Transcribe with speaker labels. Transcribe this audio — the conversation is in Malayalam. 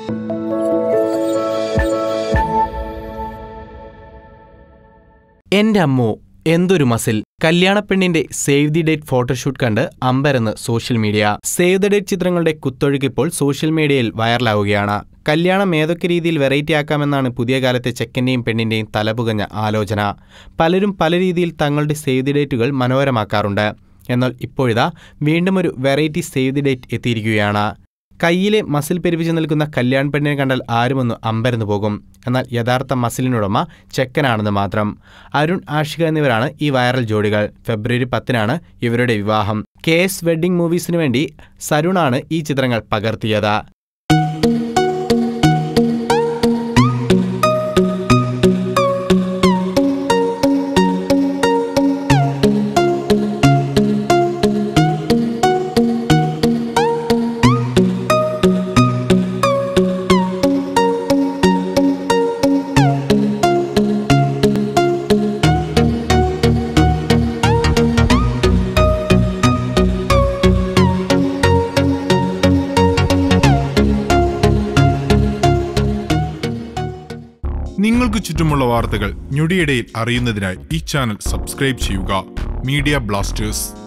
Speaker 1: എന്റെ അമ്മോ എന്തൊരു മസിൽ കല്യാണപ്പെണ്ണിന്റെ സേവ് ദി ഡേറ്റ് ഫോട്ടോഷൂട്ട് കണ്ട് അമ്പരന്ന് social media save the date ചിത്രങ്ങളുടെ കുത്തൊഴുക്ക് ഇപ്പോൾ സോഷ്യൽ മീഡിയയിൽ വൈറലാവുകയാണ് കല്യാണം ഏതൊക്കെ രീതിയിൽ വെറൈറ്റി ആക്കാമെന്നാണ് പുതിയ കാലത്തെ ചെക്കന്റെയും പെണ്ണിന്റെയും തലപുകഞ്ഞ ആലോചന പലരും പല രീതിയിൽ തങ്ങളുടെ സേവ് ദി ഡേറ്റുകൾ മനോഹരമാക്കാറുണ്ട് എന്നാൽ ഇപ്പോഴിതാ വീണ്ടും ഒരു വെറൈറ്റി സേവ് ദി ഡേറ്റ് എത്തിയിരിക്കുകയാണ് കയ്യിലെ മസിൽ പെരുപ്പിച്ച് നിൽക്കുന്ന കല്യാൺ പെണ്ണിനെ കണ്ടാൽ ആരുമൊന്ന് അമ്പരന്നു പോകും എന്നാൽ യഥാർത്ഥ മസിലിനുടമ ചെക്കനാണെന്ന് മാത്രം അരുൺ ആഷിക എന്നിവരാണ് ഈ വൈറൽ ജോഡികൾ ഫെബ്രുവരി പത്തിനാണ് ഇവരുടെ വിവാഹം കെ എസ് വെഡ്ഡിംഗ് മൂവീസിനു വേണ്ടി സരുണാണ് ഈ ചിത്രങ്ങൾ പകർത്തിയത്
Speaker 2: നിങ്ങൾക്ക് ചുറ്റുമുള്ള വാർത്തകൾ ഞൊടിയിടയിൽ അറിയുന്നതിനായി ഈ ചാനൽ സബ്സ്ക്രൈബ് ചെയ്യുക മീഡിയ ബ്ലാസ്റ്റേഴ്സ്